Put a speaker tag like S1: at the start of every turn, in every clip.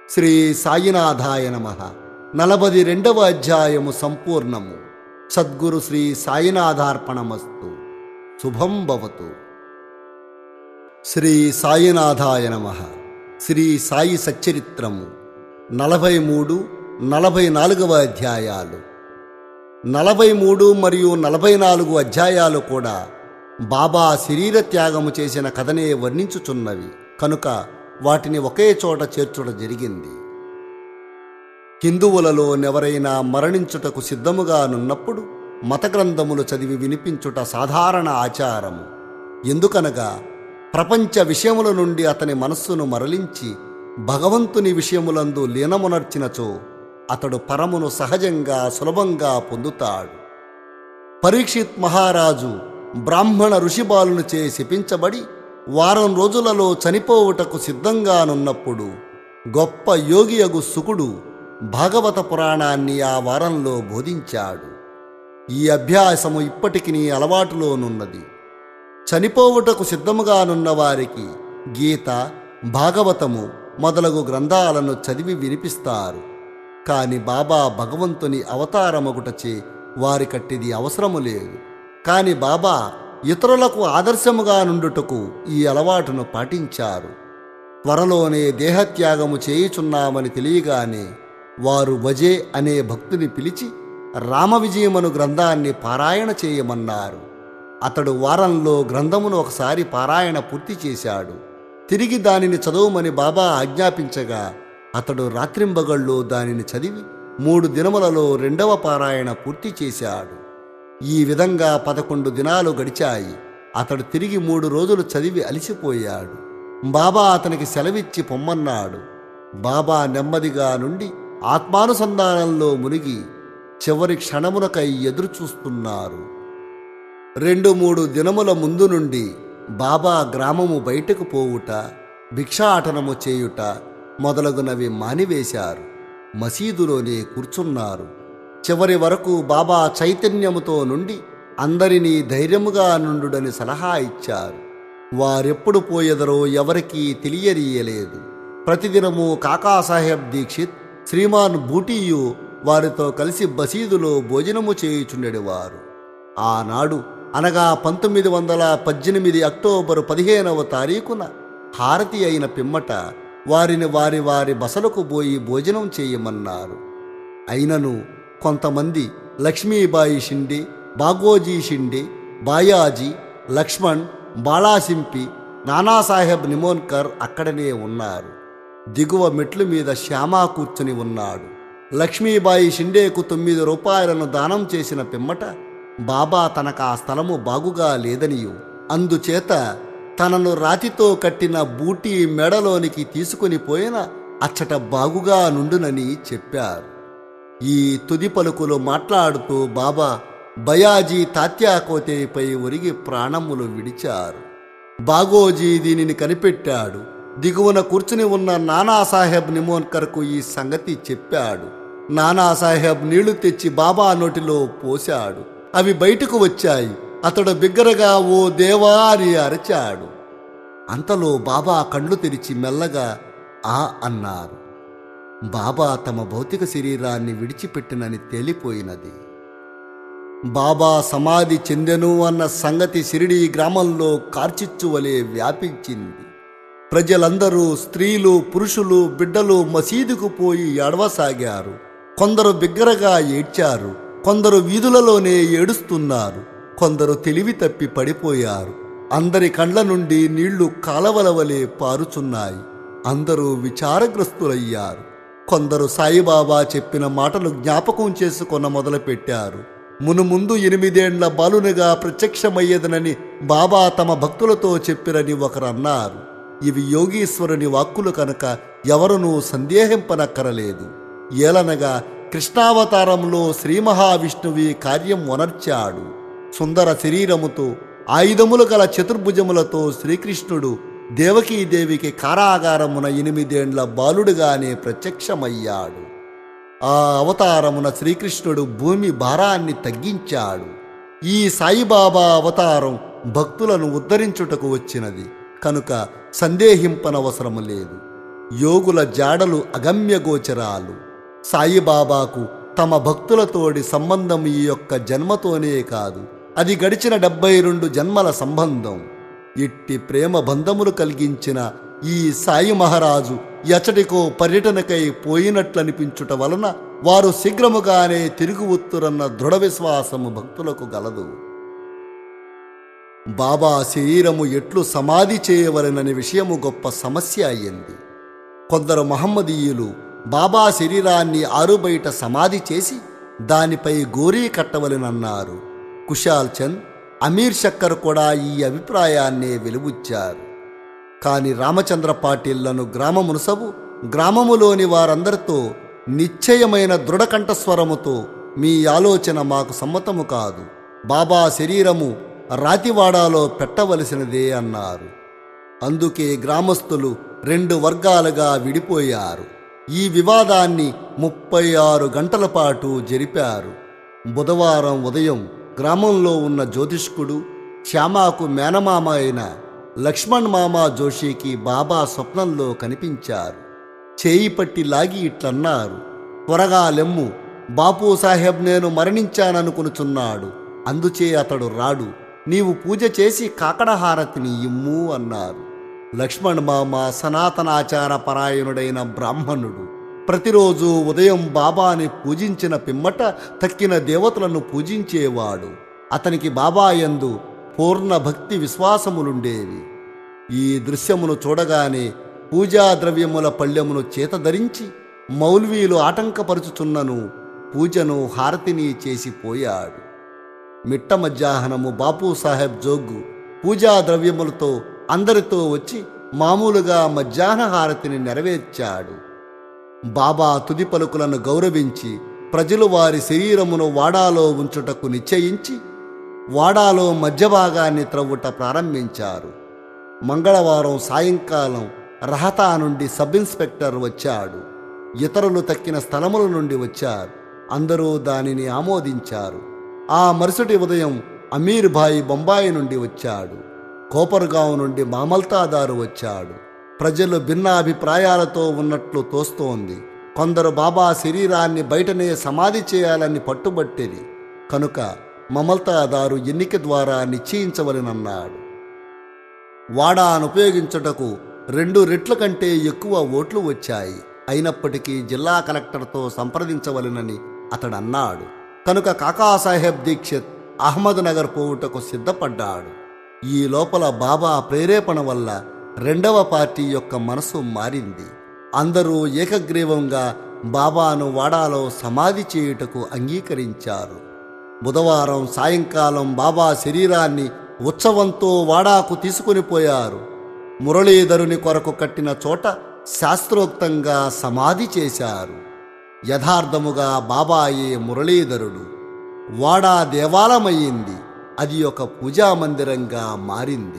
S1: శ్రీ సాయినాథాయ నమ నలభై రెండవ అధ్యాయము సంపూర్ణము సద్గురు శ్రీ సాయినాథార్పణమస్తు శుభం భవతు శ్రీ సాయినాథాయ నమ శ్రీ సాయి సచ్చరిత్రము నలభై మూడు నలభై నాలుగవ అధ్యాయాలు నలభై మూడు మరియు నలభై నాలుగు అధ్యాయాలు కూడా బాబా శరీర త్యాగము చేసిన కథనే వర్ణించుచున్నవి కనుక వాటిని ఒకే చోట చేర్చుట జరిగింది హిందువులలో నెవరైనా మరణించుటకు సిద్ధముగా నున్నప్పుడు మత గ్రంథములు చదివి వినిపించుట సాధారణ ఆచారము ఎందుకనగా ప్రపంచ విషయముల నుండి అతని మనస్సును మరలించి భగవంతుని విషయములందు లీనమునర్చినచో అతడు పరమును సహజంగా సులభంగా పొందుతాడు పరీక్షిత్ మహారాజు బ్రాహ్మణ ఋషిబాలునిచే శపించబడి వారం రోజులలో చనిపోవుటకు సిద్ధంగానున్నప్పుడు గొప్ప యోగియగు సుకుడు భాగవత పురాణాన్ని ఆ వారంలో బోధించాడు ఈ అభ్యాసము ఇప్పటికి అలవాటులోనున్నది చనిపోవుటకు సిద్ధముగానున్న వారికి గీత భాగవతము మొదలగు గ్రంథాలను చదివి వినిపిస్తారు కాని బాబా భగవంతుని అవతారమగుటచే వారికట్టిది అవసరము లేదు కాని బాబా ఇతరులకు ఆదర్శముగా నుండుటకు ఈ అలవాటును పాటించారు త్వరలోనే దేహత్యాగము చేయుచున్నామని తెలియగానే వారు వజే అనే భక్తుని పిలిచి రామ విజయమను గ్రంథాన్ని పారాయణ చేయమన్నారు అతడు వారంలో గ్రంథమును ఒకసారి పారాయణ పూర్తి చేశాడు తిరిగి దానిని చదవమని బాబా ఆజ్ఞాపించగా అతడు రాత్రింబగళ్ళు దానిని చదివి మూడు దినములలో రెండవ పారాయణ పూర్తి చేశాడు ఈ విధంగా పదకొండు దినాలు గడిచాయి అతడు తిరిగి మూడు రోజులు చదివి అలిసిపోయాడు బాబా అతనికి సెలవిచ్చి పొమ్మన్నాడు బాబా నెమ్మదిగా నుండి ఆత్మానుసంధానంలో మునిగి చివరి క్షణమునకై ఎదురు చూస్తున్నారు రెండు మూడు దినముల ముందు నుండి బాబా గ్రామము బయటకు పోవుట భిక్షాటనము చేయుట మొదలగునవి మానివేశారు మసీదులోనే కూర్చున్నారు చివరి వరకు బాబా చైతన్యముతో నుండి అందరినీ ధైర్యముగా నుండుడని సలహా ఇచ్చారు వారెప్పుడు పోయెదరో ఎవరికీ తెలియనీయలేదు ప్రతిదినము కాకాసాహెబ్ దీక్షిత్ శ్రీమాన్ బూటీయు వారితో కలిసి బసీదులో భోజనము చేయుచుండెడివారు ఆనాడు అనగా పంతొమ్మిది వందల పద్దెనిమిది అక్టోబరు పదిహేనవ తారీఖున హారతి అయిన పిమ్మట వారిని వారి వారి బసలకు పోయి భోజనం చేయమన్నారు అయినను కొంతమంది లక్ష్మీబాయి షిండే బాగోజీ షిండే బాయాజీ లక్ష్మణ్ బాళాసింపి నానాసాహెబ్ నిమోన్కర్ అక్కడనే ఉన్నారు దిగువ మెట్ల మీద శ్యామా కూర్చుని ఉన్నాడు లక్ష్మీబాయి షిండేకు తొమ్మిది రూపాయలను దానం చేసిన పిమ్మట బాబా తనకు ఆ స్థలము బాగుగా లేదనియు అందుచేత తనను రాతితో కట్టిన బూటీ మెడలోనికి తీసుకుని పోయిన అచ్చట బాగుగా నుండునని చెప్పారు ఈ తుది పలుకులు మాట్లాడుతూ బాబా బయాజీ తాత్యాకోతేపై ఒరిగి ప్రాణములు విడిచారు బాగోజీ దీనిని కనిపెట్టాడు దిగువన కూర్చుని ఉన్న నానాసాహెబ్ నిమోన్కర్కు ఈ సంగతి చెప్పాడు నానాసాహెబ్ నీళ్లు తెచ్చి బాబా నోటిలో పోశాడు అవి బయటకు వచ్చాయి అతడు బిగ్గరగా ఓ దేవా అని అరచాడు అంతలో బాబా కళ్ళు తెరిచి మెల్లగా ఆ అన్నారు బాబా తమ భౌతిక శరీరాన్ని విడిచిపెట్టినని తేలిపోయినది బాబా సమాధి చెందెను అన్న సంగతి సిరిడి గ్రామంలో కార్చిచ్చువలే వ్యాపించింది ప్రజలందరూ స్త్రీలు పురుషులు బిడ్డలు మసీదుకు పోయి ఏడవసాగారు కొందరు బిగ్గరగా ఏడ్చారు కొందరు వీధులలోనే ఏడుస్తున్నారు కొందరు తెలివి తప్పి పడిపోయారు అందరి కండ్ల నుండి నీళ్లు కాలవల వలె పారుచున్నాయి అందరూ విచారగ్రస్తులయ్యారు కొందరు సాయిబాబా చెప్పిన మాటలు జ్ఞాపకం చేసుకొన మొదలుపెట్టారు మునుముందు ఎనిమిదేండ్ల బాలునిగా ప్రత్యక్షమయ్యేదనని బాబా తమ భక్తులతో చెప్పిరని ఒకరు అన్నారు ఇవి యోగీశ్వరుని వాక్కులు కనుక ఎవరునూ సందేహింపనక్కరలేదు ఏలనగా కృష్ణావతారంలో శ్రీ మహావిష్ణువి కార్యం వనర్చాడు సుందర శరీరముతో ఆయుధములు గల చతుర్భుజములతో శ్రీకృష్ణుడు దేవకీదేవికి కారాగారమున ఎనిమిదేండ్ల బాలుడుగానే ప్రత్యక్షమయ్యాడు ఆ అవతారమున శ్రీకృష్ణుడు భూమి భారాన్ని తగ్గించాడు ఈ సాయిబాబా అవతారం భక్తులను ఉద్ధరించుటకు వచ్చినది కనుక సందేహింపనవసరము లేదు యోగుల జాడలు అగమ్యగోచరాలు సాయిబాబాకు తమ భక్తులతోడి సంబంధం ఈ యొక్క జన్మతోనే కాదు అది గడిచిన డెబ్బై రెండు జన్మల సంబంధం ఇట్టి ప్రేమ బంధములు కలిగించిన ఈ సాయి మహారాజు ఎచటికో పర్యటనకై పోయినట్లనిపించుట వలన వారు శీఘ్రముగానే తిరిగి ఉత్తురన్న దృఢ విశ్వాసము భక్తులకు గలదు బాబా శరీరము ఎట్లు సమాధి చేయవలనని విషయము గొప్ప సమస్య అయ్యింది కొందరు మహమ్మదీయులు బాబా శరీరాన్ని ఆరుబయట సమాధి చేసి దానిపై గోరీ కట్టవలనన్నారు కుశాల్ చంద్ అమీర్ శక్కర్ కూడా ఈ అభిప్రాయాన్నే వెలుబుచ్చారు కాని రామచంద్ర పాటిళ్లను గ్రామమునుసబు గ్రామములోని వారందరితో నిశ్చయమైన దృఢకంఠస్వరముతో మీ ఆలోచన మాకు సమ్మతము కాదు బాబా శరీరము రాతివాడాలో పెట్టవలసినదే అన్నారు అందుకే గ్రామస్తులు రెండు వర్గాలుగా విడిపోయారు ఈ వివాదాన్ని ముప్పై ఆరు గంటల పాటు జరిపారు బుధవారం ఉదయం గ్రామంలో ఉన్న జ్యోతిష్కుడు శ్యామాకు మేనమామ అయిన లక్ష్మణ్ మామ జోషికి బాబా స్వప్నంలో కనిపించారు చేయి పట్టి లాగి ఇట్లన్నారు త్వరగా లెమ్ము బాపు సాహెబ్ నేను మరణించాననుకునుచున్నాడు అందుచే అతడు రాడు నీవు పూజ చేసి కాకడహారతిని ఇమ్ము అన్నారు లక్ష్మణ్ మామ సనాతనాచార పరాయణుడైన బ్రాహ్మణుడు ప్రతిరోజు ఉదయం బాబాని పూజించిన పిమ్మట తక్కిన దేవతలను పూజించేవాడు అతనికి బాబా యందు పూర్ణ భక్తి విశ్వాసములుండేవి ఈ దృశ్యమును చూడగానే పూజా ద్రవ్యముల పళ్ళెమును చేతధరించి మౌల్వీలు ఆటంకపరుచుచున్నను పూజను హారతిని చేసిపోయాడు మిట్ట మధ్యాహ్నము బాపు సాహెబ్ జోగ్గు పూజా ద్రవ్యములతో అందరితో వచ్చి మామూలుగా మధ్యాహ్న హారతిని నెరవేర్చాడు బాబా తుది పలుకులను గౌరవించి ప్రజలు వారి శరీరమును వాడాలో ఉంచుటకు నిశ్చయించి వాడాలో మధ్య భాగాన్ని త్రవ్వుట ప్రారంభించారు మంగళవారం సాయంకాలం రహతా నుండి సబ్ ఇన్స్పెక్టర్ వచ్చాడు ఇతరులు తక్కిన స్థలముల నుండి వచ్చారు అందరూ దానిని ఆమోదించారు ఆ మరుసటి ఉదయం అమీర్ భాయ్ బొంబాయి నుండి వచ్చాడు కోపర్గావ్ నుండి మామల్తాదారు వచ్చాడు ప్రజలు భిన్నాభిప్రాయాలతో ఉన్నట్లు తోస్తోంది కొందరు బాబా శరీరాన్ని బయటనే సమాధి చేయాలని పట్టుబట్టిరి కనుక మమల్తాదారు ఎన్నిక ద్వారా నిశ్చయించవలనన్నాడు వాడాను ఉపయోగించుటకు రెండు రెట్ల కంటే ఎక్కువ ఓట్లు వచ్చాయి అయినప్పటికీ జిల్లా కలెక్టర్తో సంప్రదించవలెనని అతడు అన్నాడు కనుక కాకాసాహెబ్ దీక్షిత్ అహ్మద్ నగర్ పోవుటకు సిద్ధపడ్డాడు ఈ లోపల బాబా ప్రేరేపణ వల్ల రెండవ పార్టీ యొక్క మనసు మారింది అందరూ ఏకగ్రీవంగా బాబాను వాడాలో సమాధి చేయుటకు అంగీకరించారు బుధవారం సాయంకాలం బాబా శరీరాన్ని ఉత్సవంతో వాడాకు తీసుకుని పోయారు మురళీధరుని కొరకు కట్టిన చోట శాస్త్రోక్తంగా సమాధి చేశారు యథార్థముగా బాబాయే మురళీధరుడు వాడా దేవాలయమయ్యింది అది ఒక పూజా మందిరంగా మారింది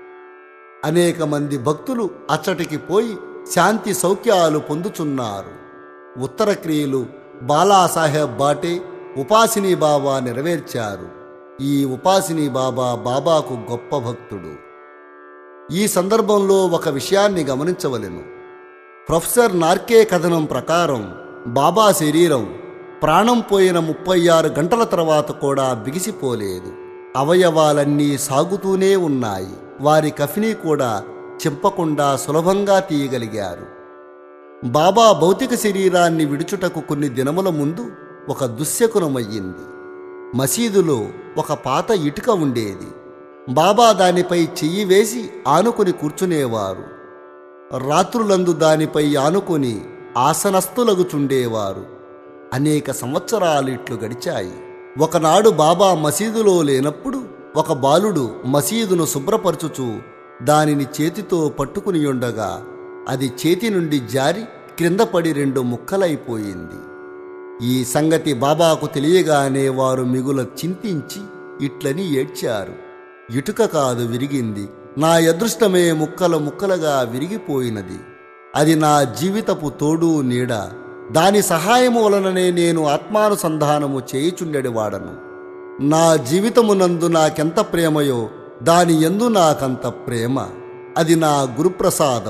S1: అనేక మంది భక్తులు అచ్చటికి పోయి శాంతి సౌఖ్యాలు పొందుచున్నారు ఉత్తర క్రియలు బాలాసాహెబ్ బాటే ఉపాసిని బాబా నెరవేర్చారు ఈ ఉపాసిని బాబా బాబాకు గొప్ప భక్తుడు ఈ సందర్భంలో ఒక విషయాన్ని గమనించవలెను ప్రొఫెసర్ నార్కే కథనం ప్రకారం బాబా శరీరం ప్రాణం పోయిన ముప్పై ఆరు గంటల తర్వాత కూడా బిగిసిపోలేదు అవయవాలన్నీ సాగుతూనే ఉన్నాయి వారి కఫిని కూడా చింపకుండా సులభంగా తీయగలిగారు బాబా భౌతిక శరీరాన్ని విడుచుటకు కొన్ని దినముల ముందు ఒక దుశ్శకునమయ్యింది మసీదులో ఒక పాత ఇటుక ఉండేది బాబా దానిపై చెయ్యి వేసి ఆనుకుని కూర్చునేవారు రాత్రులందు దానిపై ఆనుకొని ఆసనస్థులగుచుండేవారు అనేక సంవత్సరాలు ఇట్లు గడిచాయి ఒకనాడు బాబా మసీదులో లేనప్పుడు ఒక బాలుడు మసీదును శుభ్రపరచుచు దానిని చేతితో పట్టుకుని ఉండగా అది చేతి నుండి జారి క్రింద పడి రెండు ముక్కలైపోయింది ఈ సంగతి బాబాకు తెలియగానే వారు మిగుల చింతించి ఇట్లని ఏడ్చారు ఇటుక కాదు విరిగింది నా అదృష్టమే ముక్కలు ముక్కలుగా విరిగిపోయినది అది నా జీవితపు తోడు నీడ దాని సహాయము వలననే నేను ఆత్మానుసంధానము చేయుచుండెడివాడను నా జీవితమునందు నాకెంత ప్రేమయో దాని ఎందు నాకంత ప్రేమ అది నా గురుప్రసాదము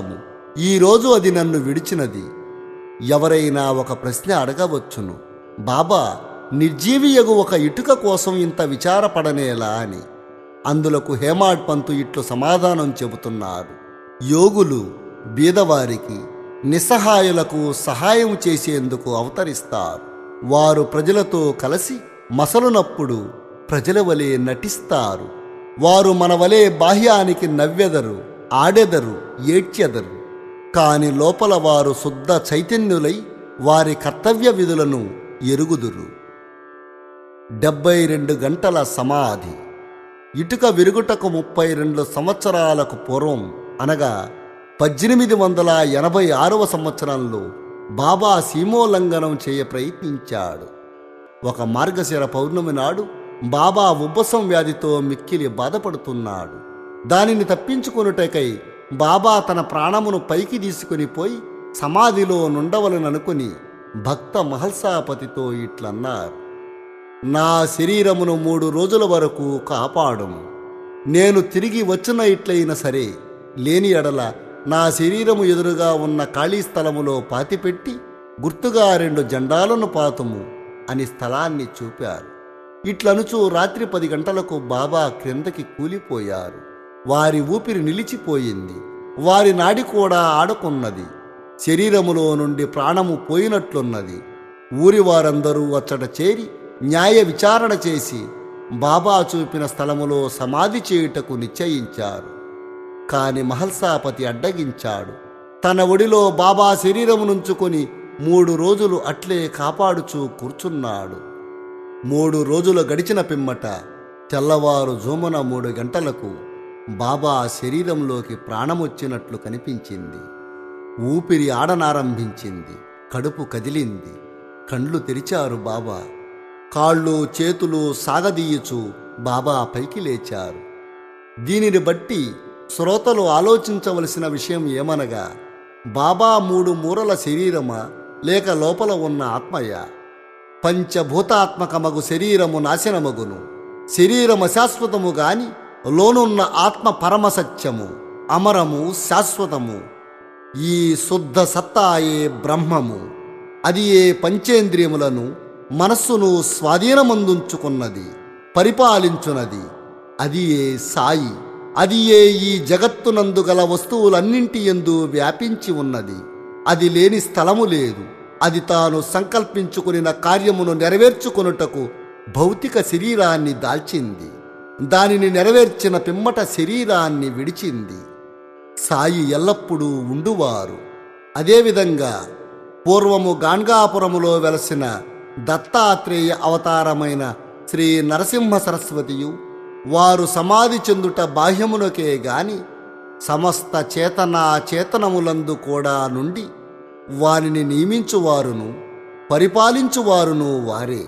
S1: ఈరోజు అది నన్ను విడిచినది ఎవరైనా ఒక ప్రశ్న అడగవచ్చును బాబా నిర్జీవియగు ఒక ఇటుక కోసం ఇంత విచారపడనేలా అని అందులకు హేమాడ్ పంతు ఇట్లు సమాధానం చెబుతున్నారు యోగులు బీదవారికి నిస్సహాయులకు సహాయం చేసేందుకు అవతరిస్తారు వారు ప్రజలతో కలిసి మసలునప్పుడు ప్రజల వలె నటిస్తారు వారు మన వలె బాహ్యానికి నవ్వెదరు ఆడెదరు ఏడ్చెదరు కాని లోపల వారు శుద్ధ చైతన్యులై వారి కర్తవ్య విధులను ఎరుగుదురు డెబ్బై రెండు గంటల సమాధి ఇటుక విరుగుటకు ముప్పై రెండు సంవత్సరాలకు పూర్వం అనగా పద్దెనిమిది వందల ఎనభై ఆరవ సంవత్సరంలో బాబా సీమోల్లంఘనం చేయ ప్రయత్నించాడు ఒక మార్గశిర పౌర్ణమి నాడు బాబా ఉబ్బసం వ్యాధితో మిక్కిలి బాధపడుతున్నాడు దానిని తప్పించుకొనుటకై బాబా తన ప్రాణమును పైకి తీసుకుని పోయి సమాధిలో నుండవలననుకుని భక్త మహల్సాపతితో ఇట్లన్నారు నా శరీరమును మూడు రోజుల వరకు కాపాడుము నేను తిరిగి వచ్చిన ఇట్లయినా సరే లేని ఎడల నా శరీరము ఎదురుగా ఉన్న ఖాళీ స్థలములో పాతిపెట్టి గుర్తుగా రెండు జెండాలను పాతుము అని స్థలాన్ని చూపారు ఇట్లనుచు రాత్రి పది గంటలకు బాబా క్రిందకి కూలిపోయారు వారి ఊపిరి నిలిచిపోయింది వారి నాడి కూడా ఆడుకున్నది శరీరములో నుండి ప్రాణము పోయినట్లున్నది ఊరి వారందరూ అచ్చట చేరి న్యాయ విచారణ చేసి బాబా చూపిన స్థలములో సమాధి చేయుటకు నిశ్చయించారు కాని మహల్సాపతి అడ్డగించాడు తన ఒడిలో బాబా శరీరమునుంచుకొని మూడు రోజులు అట్లే కాపాడుచూ కూర్చున్నాడు మూడు రోజులు గడిచిన పిమ్మట తెల్లవారు జోమున మూడు గంటలకు బాబా శరీరంలోకి ప్రాణమొచ్చినట్లు కనిపించింది ఊపిరి ఆడనారంభించింది కడుపు కదిలింది కండ్లు తెరిచారు బాబా కాళ్ళు చేతులు సాగదీయచు బాబా పైకి లేచారు దీనిని బట్టి శ్రోతలు ఆలోచించవలసిన విషయం ఏమనగా బాబా మూడు మూరల శరీరమా లేక లోపల ఉన్న ఆత్మయ పంచభూతాత్మకమగు శరీరము నాశనమగును శరీరము శాశ్వతము గాని లోనున్న ఆత్మ పరమసత్యము అమరము శాశ్వతము ఈ శుద్ధ సత్తాయే బ్రహ్మము అది ఏ పంచేంద్రియములను మనస్సును స్వాధీనమందుంచుకున్నది పరిపాలించునది అది ఏ సాయి అది ఏ ఈ జగత్తునందు గల వస్తువులన్నింటి ఎందు వ్యాపించి ఉన్నది అది లేని స్థలము లేదు అది తాను సంకల్పించుకునిన కార్యమును నెరవేర్చుకొనుటకు భౌతిక శరీరాన్ని దాల్చింది దానిని నెరవేర్చిన పిమ్మట శరీరాన్ని విడిచింది సాయి ఎల్లప్పుడూ ఉండువారు అదేవిధంగా పూర్వము గాన్గాపురములో వెలసిన దత్తాత్రేయ అవతారమైన శ్రీ నరసింహ సరస్వతియు వారు సమాధి చెందుట బాహ్యమునకే గాని సమస్త చేతనా చేతనములందు కూడా నుండి వారిని నియమించువారును పరిపాలించువారును వారే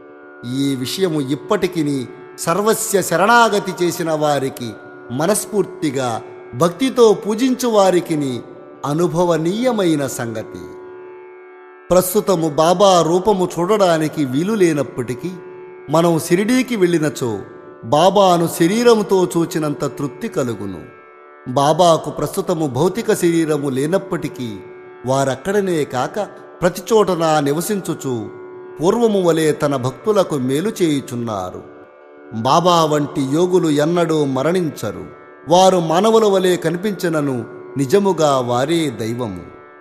S1: ఈ విషయము ఇప్పటికిని సర్వస్య శరణాగతి చేసిన వారికి మనస్ఫూర్తిగా భక్తితో పూజించు వారికిని అనుభవనీయమైన సంగతి ప్రస్తుతము బాబా రూపము చూడడానికి వీలు లేనప్పటికీ మనం షిరిడీకి వెళ్ళినచో బాబాను శరీరముతో చూచినంత తృప్తి కలుగును బాబాకు ప్రస్తుతము భౌతిక శరీరము లేనప్పటికీ వారక్కడనే కాక ప్రతి చోటన నివసించుచు పూర్వము వలె తన భక్తులకు మేలు చేయుచున్నారు బాబా వంటి యోగులు ఎన్నడూ మరణించరు వారు మానవుల వలె కనిపించినను నిజముగా వారే దైవము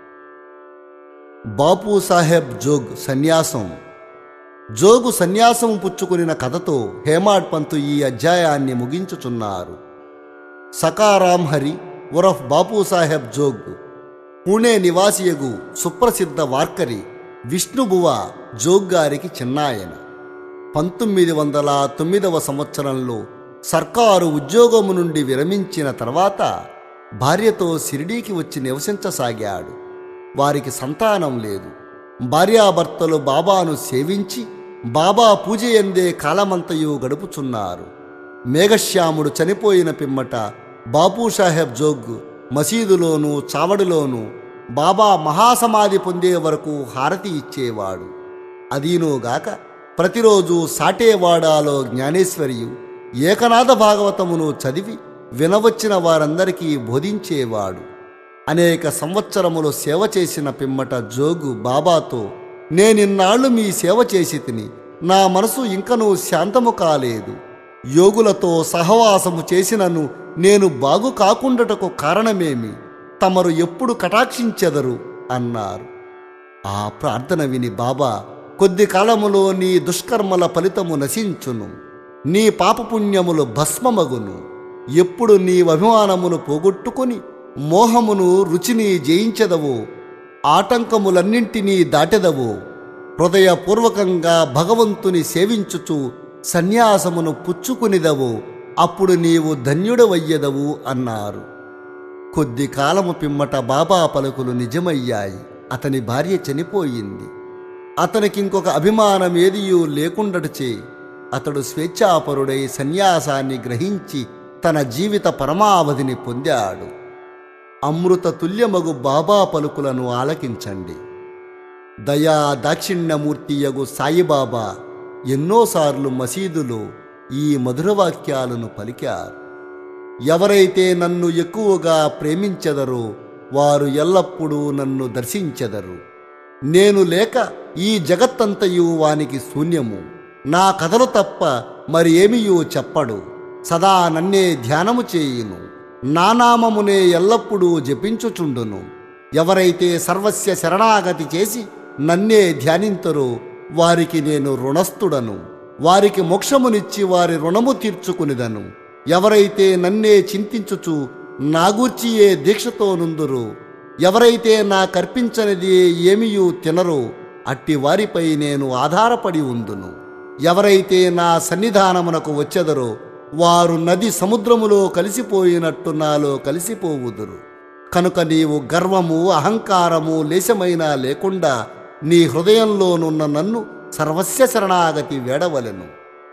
S1: బాపు సాహెబ్ జోగ్ సన్యాసం జోగు సన్యాసం పుచ్చుకునిన కథతో హేమాడ్ పంతు ఈ అధ్యాయాన్ని ముగించుచున్నారు సకారాం హరి ఉరఫ్ బాపు సాహెబ్ జోగ్ పూణే నివాసియగు సుప్రసిద్ధ వార్కరి విష్ణుబువ జోగ్ గారికి చిన్నాయన పంతొమ్మిది వందల తొమ్మిదవ సంవత్సరంలో సర్కారు ఉద్యోగము నుండి విరమించిన తర్వాత భార్యతో షిరిడీకి వచ్చి నివసించసాగాడు వారికి సంతానం లేదు భార్యాభర్తలు బాబాను సేవించి బాబా పూజ ఎందే కాలమంతయు గడుపుచున్నారు మేఘశ్యాముడు చనిపోయిన పిమ్మట బాపూ సాహెబ్ జోగ్ మసీదులోనూ చావడిలోనూ బాబా మహాసమాధి పొందే వరకు హారతి ఇచ్చేవాడు అదీనోగాక ప్రతిరోజు సాటేవాడాలో జ్ఞానేశ్వరియు ఏకనాథ భాగవతమును చదివి వినవచ్చిన వారందరికీ బోధించేవాడు అనేక సంవత్సరములు సేవ చేసిన పిమ్మట జోగు బాబాతో నేనిన్నాళ్ళు మీ సేవ చేసి తిని నా మనసు ఇంకనూ శాంతము కాలేదు యోగులతో సహవాసము చేసినను నేను బాగు కాకుండటకు కారణమేమి తమరు ఎప్పుడు కటాక్షించెదరు అన్నారు ఆ ప్రార్థన విని బాబా కొద్ది కాలములో నీ దుష్కర్మల ఫలితము నశించును నీ పాపపుణ్యములు భస్మమగును ఎప్పుడు నీ అభిమానమును పోగొట్టుకొని మోహమును రుచిని జయించెదవో ఆటంకములన్నింటినీ దాటెదవో హృదయపూర్వకంగా భగవంతుని సేవించుచు సన్యాసమును పుచ్చుకునిదవో అప్పుడు నీవు ధన్యుడవయ్యదవు అన్నారు కొద్ది కాలము పిమ్మట బాబా పలుకులు నిజమయ్యాయి అతని భార్య చనిపోయింది అతనికి ఇంకొక అభిమానం ఏదియూ లేకుండటచే అతడు స్వేచ్ఛాపరుడై సన్యాసాన్ని గ్రహించి తన జీవిత పరమావధిని పొందాడు అమృత తుల్యమగు బాబా పలుకులను ఆలకించండి దయా దాక్షిణ్యమూర్తియగు సాయిబాబా ఎన్నోసార్లు మసీదులో ఈ మధుర వాక్యాలను పలికారు ఎవరైతే నన్ను ఎక్కువగా ప్రేమించెదరో వారు ఎల్లప్పుడూ నన్ను దర్శించెదరు నేను లేక ఈ జగత్తంతయు వానికి శూన్యము నా కథలు తప్ప మరి ఏమియూ చెప్పడు సదా నన్నే ధ్యానము చేయును నా నామమునే ఎల్లప్పుడూ జపించుచుండును ఎవరైతే సర్వస్య శరణాగతి చేసి నన్నే ధ్యానింతరో వారికి నేను రుణస్థుడను వారికి మోక్షమునిచ్చి వారి రుణము తీర్చుకునిదను ఎవరైతే నన్నే చింతించుచు నాగూర్చియే దీక్షతో నుందురు ఎవరైతే నా కర్పించనిది ఏమియూ తినరో అట్టి వారిపై నేను ఆధారపడి ఉందును ఎవరైతే నా సన్నిధానమునకు వచ్చెదరో వారు నది సముద్రములో కలిసిపోయినట్టు నాలో కలిసిపోవుదురు కనుక నీవు గర్వము అహంకారము లేశమైనా లేకుండా నీ హృదయంలోనున్న నన్ను సర్వస్య శరణాగతి వేడవలెను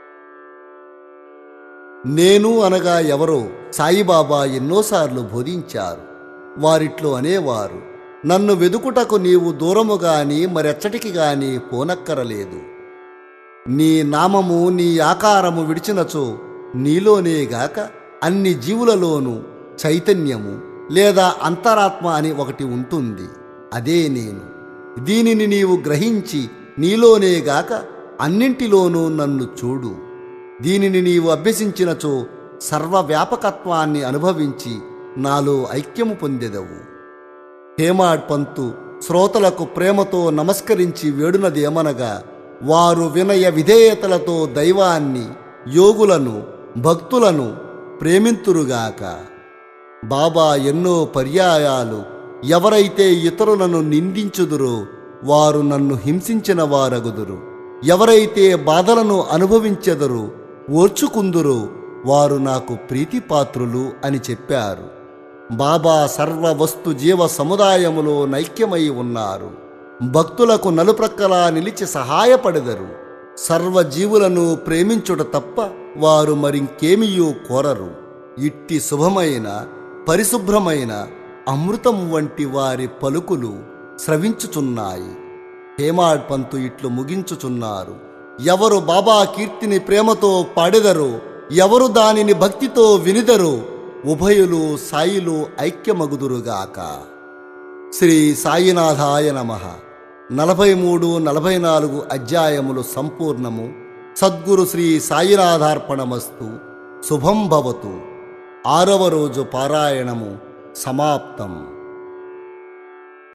S1: నేను అనగా ఎవరో సాయిబాబా ఎన్నోసార్లు బోధించారు వారిట్లో అనేవారు నన్ను వెదుకుటకు నీవు దూరము గాని మరెచ్చటికి గాని పోనక్కరలేదు నీ నామము నీ ఆకారము విడిచినచో నీలోనేగాక అన్ని జీవులలోనూ చైతన్యము లేదా అంతరాత్మ అని ఒకటి ఉంటుంది అదే నేను దీనిని నీవు గ్రహించి నీలోనేగాక అన్నింటిలోనూ నన్ను చూడు దీనిని నీవు అభ్యసించినచో సర్వవ్యాపకత్వాన్ని అనుభవించి నాలో ఐక్యము పొందెదవు హేమాడ్ పంతు శ్రోతలకు ప్రేమతో నమస్కరించి వేడునదేమనగా వారు వినయ విధేయతలతో దైవాన్ని యోగులను భక్తులను ప్రేమింతురుగాక బాబా ఎన్నో పర్యాయాలు ఎవరైతే ఇతరులను నిందించుదురో వారు నన్ను హింసించిన వారగుదురు ఎవరైతే బాధలను అనుభవించెదరో ఓర్చుకుందురో వారు నాకు ప్రీతిపాత్రులు అని చెప్పారు బాబా సర్వ వస్తు జీవ సముదాయములో నైక్యమై ఉన్నారు భక్తులకు నలుప్రక్కలా నిలిచి సహాయపడెదరు సర్వజీవులను ప్రేమించుట తప్ప వారు మరింకేమియూ కోరరు ఇట్టి శుభమైన పరిశుభ్రమైన అమృతం వంటి వారి పలుకులు స్రవించుచున్నాయి హేమాడ్ పంతు ఇట్లు ముగించుచున్నారు ఎవరు బాబా కీర్తిని ప్రేమతో పాడెదరో ఎవరు దానిని భక్తితో వినిదరో ఉభయులు సాయిలు ఐక్యమగుదురుగాక శ్రీ సాయినాథాయ నమ నలభై మూడు నలభై నాలుగు అధ్యాయములు సంపూర్ణము సద్గురు శ్రీ సాయినాథార్పణమస్తు శుభం భవతు ఆరవ రోజు పారాయణము సమాప్తం